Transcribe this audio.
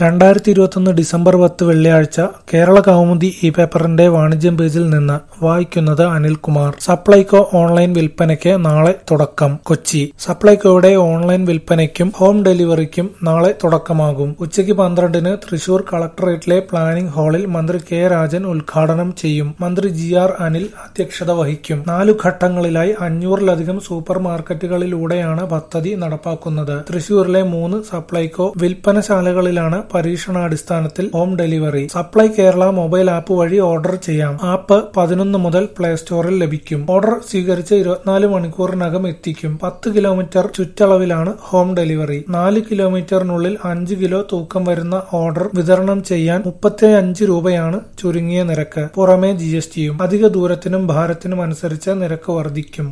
രണ്ടായിരത്തി ഇരുപത്തൊന്ന് ഡിസംബർ പത്ത് വെള്ളിയാഴ്ച കേരള കൗമുദി ഇ പേപ്പറിന്റെ വാണിജ്യം പേജിൽ നിന്ന് വായിക്കുന്നത് അനിൽകുമാർ സപ്ലൈകോ ഓൺലൈൻ വിൽപ്പനയ്ക്ക് നാളെ തുടക്കം കൊച്ചി സപ്ലൈകോയുടെ ഓൺലൈൻ വിൽപ്പനയ്ക്കും ഹോം ഡെലിവറിക്കും നാളെ തുടക്കമാകും ഉച്ചയ്ക്ക് പന്ത്രണ്ടിന് തൃശൂർ കളക്ടറേറ്റിലെ പ്ലാനിംഗ് ഹാളിൽ മന്ത്രി കെ രാജൻ ഉദ്ഘാടനം ചെയ്യും മന്ത്രി ജി ആർ അനിൽ അധ്യക്ഷത വഹിക്കും നാലു ഘട്ടങ്ങളിലായി അഞ്ഞൂറിലധികം സൂപ്പർ മാർക്കറ്റുകളിലൂടെയാണ് പദ്ധതി നടപ്പാക്കുന്നത് തൃശൂരിലെ മൂന്ന് സപ്ലൈകോ വിൽപ്പനശാലകളിലാണ് പരീക്ഷണാടിസ്ഥാനത്തിൽ home delivery supply Kerala mobile app വഴി ഓർഡർ ചെയ്യാം ആപ്പ് പതിനൊന്ന് മുതൽ പ്ലേ സ്റ്റോറിൽ ലഭിക്കും ഓർഡർ സ്വീകരിച്ച് ഇരുപത്തിനാല് മണിക്കൂറിനകം എത്തിക്കും പത്ത് കിലോമീറ്റർ ചുറ്റളവിലാണ് ഹോം ഡെലിവറി നാല് കിലോമീറ്ററിനുള്ളിൽ അഞ്ച് കിലോ തൂക്കം വരുന്ന ഓർഡർ വിതരണം ചെയ്യാൻ മുപ്പത്തി അഞ്ച് രൂപയാണ് ചുരുങ്ങിയ നിരക്ക് പുറമെ ജി എസ് ടിയും അധിക ദൂരത്തിനും ഭാരത്തിനും അനുസരിച്ച് നിരക്ക് വർദ്ധിക്കും